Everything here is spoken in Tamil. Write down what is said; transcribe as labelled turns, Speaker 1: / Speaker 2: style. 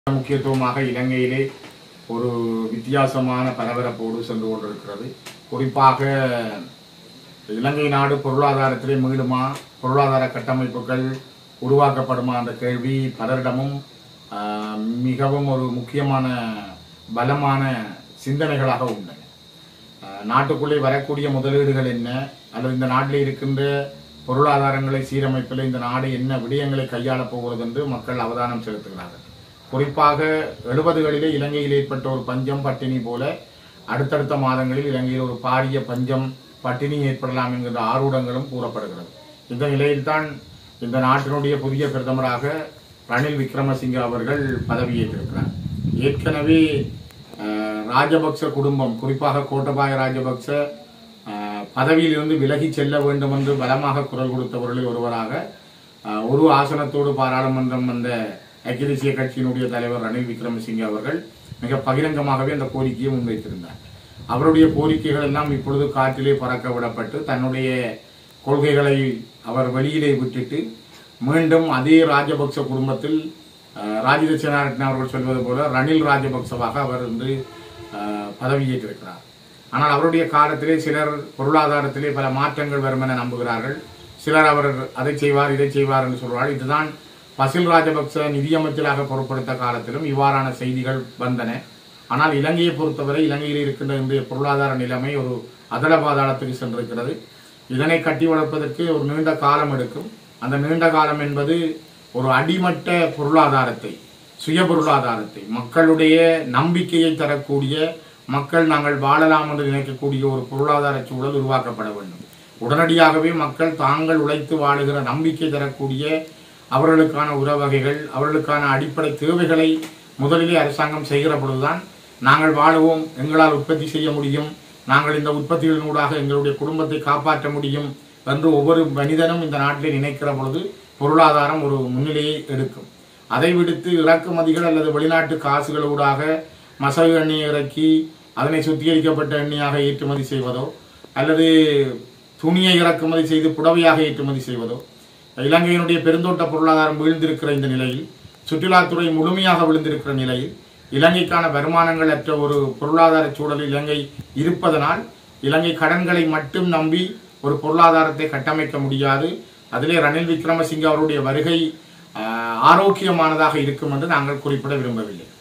Speaker 1: முக்கியத்துவமாக இலங்கையிலே ஒரு வித்தியாசமான பரபரப்போடு சென்று கொண்டிருக்கிறது குறிப்பாக இலங்கை நாடு பொருளாதாரத்திலே மீளுமா பொருளாதார கட்டமைப்புகள் உருவாக்கப்படுமா என்ற கேள்வி பலரிடமும் ஆஹ், மிகவும் ஒரு முக்கியமான பலமான சிந்தனைகளாக உள்ளன ஆஹ், நாட்டுக்குள்ளே வரக்கூடிய முதலீடுகள் என்ன அல்லது இந்த நாட்டில் இருக்கின்ற பொருளாதாரங்களை சீரமைப்பில் இந்த நாடு என்ன விடயங்களை கையாளப் போகிறது என்று மக்கள் அவதானம் செலுத்துகிறார்கள் குறிப்பாக எழுபதுகளிலே இலங்கையில் ஏற்பட்ட ஒரு பஞ்சம் பட்டினி போல அடுத்தடுத்த மாதங்களில் இலங்கையில் ஒரு பாரிய பஞ்சம் பட்டினி ஏற்படலாம் என்கின்ற ஆரூடங்களும் கூறப்படுகிறது இந்த நிலையில்தான் இந்த நாட்டினுடைய புதிய பிரதமராக ரணில் விக்ரமசிங்க அவர்கள் பதவியேற்றிருக்கிறார் ஏற்கனவே அஹ், ராஜபக்ச குடும்பம் குறிப்பாக கோட்டபாய ராஜபக்ச அஹ், பதவியிலிருந்து விலகி செல்ல வேண்டும் என்று பலமாக குரல் கொடுத்தவர்களில் ஒருவராக அஹ், ஒரு ஆசனத்தோடு பாராளுமன்றம் வந்த அகில தேசிய கட்சியினுடைய தலைவர் ரணில் விக்ரமசிங்கே அவர்கள் மிக பகிரங்கமாகவே அந்த கோரிக்கையை முன்வைத்திருந்தார் அவருடைய கோரிக்கைகள் எல்லாம் இப்பொழுது காற்றிலே பறக்க விடப்பட்டு தன்னுடைய கொள்கைகளை அவர் வெளியிலே விட்டுட்டு மீண்டும் அதே ராஜபக்ச குடும்பத்தில் அஹ், ராஜித சேனாரட்ன அவர்கள் சொல்வது போல ரணில் ராஜபக்சவாக அவர் இன்று அஹ், பதவியேற்றிருக்கிறார் ஆனால் அவருடைய காலத்திலே சிலர் பொருளாதாரத்திலே பல மாற்றங்கள் வரும் என நம்புகிறார்கள் சிலர் அவர் அதை செய்வார் இதை செய்வார் என்று சொல்வார் இதுதான் பசில் ராஜபக்ச நிதியமைச்சராக பொறுப்படுத்த காலத்திலும் இவ்வாறான செய்திகள் வந்தன ஆனால் இலங்கையை பொறுத்தவரை இலங்கையில் இருக்கின்ற இன்றைய பொருளாதார நிலைமை ஒரு அதல பாதாளத்துக்கு சென்றிருக்கிறது இதனை கட்டி வளர்ப்பதற்கு ஒரு நீண்ட காலம் எடுக்கும் அந்த நீண்ட காலம் என்பது ஒரு அடிமட்ட பொருளாதாரத்தை சுய பொருளாதாரத்தை மக்களுடைய நம்பிக்கையை தரக்கூடிய மக்கள் நாங்கள் வாழலாம் என்று நினைக்கக்கூடிய ஒரு பொருளாதார சூழல் உருவாக்கப்பட வேண்டும் உடனடியாகவே மக்கள் தாங்கள் உழைத்து வாழுகிற நம்பிக்கை தரக்கூடிய அவர்களுக்கான உறவகைகள் அவர்களுக்கான அடிப்படை தேவைகளை முதலிலே அரசாங்கம் செய்கிற பொழுதுதான் நாங்கள் வாழுவோம் எங்களால் உற்பத்தி செய்ய முடியும் நாங்கள் இந்த உற்பத்திகளினூடாக எங்களுடைய குடும்பத்தை காப்பாற்ற முடியும் என்று ஒவ்வொரு மனிதனும் இந்த நாட்டிலே நினைக்கிற பொழுது பொருளாதாரம் ஒரு முன்னிலையை எடுக்கும் அதை விடுத்து இறக்குமதிகள் அல்லது வெளிநாட்டு காசுகளூடாக மசகு எண்ணெயை இறக்கி அதனை சுத்திகரிக்கப்பட்ட எண்ணெயாக ஏற்றுமதி செய்வதோ அல்லது துணியை இறக்குமதி செய்து புடவையாக ஏற்றுமதி செய்வதோ இலங்கையினுடைய பெருந்தோட்ட பொருளாதாரம் வீழ்ந்திருக்கிற இந்த நிலையில் சுற்றுலாத்துறை முழுமையாக விழுந்திருக்கிற நிலையில் இலங்கைக்கான வருமானங்கள் அற்ற ஒரு பொருளாதார சூழலில் இலங்கை இருப்பதனால் இலங்கை கடன்களை மட்டும் நம்பி ஒரு பொருளாதாரத்தை கட்டமைக்க முடியாது அதிலே ரணில் விக்ரமசிங்கே அவருடைய வருகை ஆஹ், ஆரோக்கியமானதாக இருக்கும் என்று நாங்கள் குறிப்பிட விரும்பவில்லை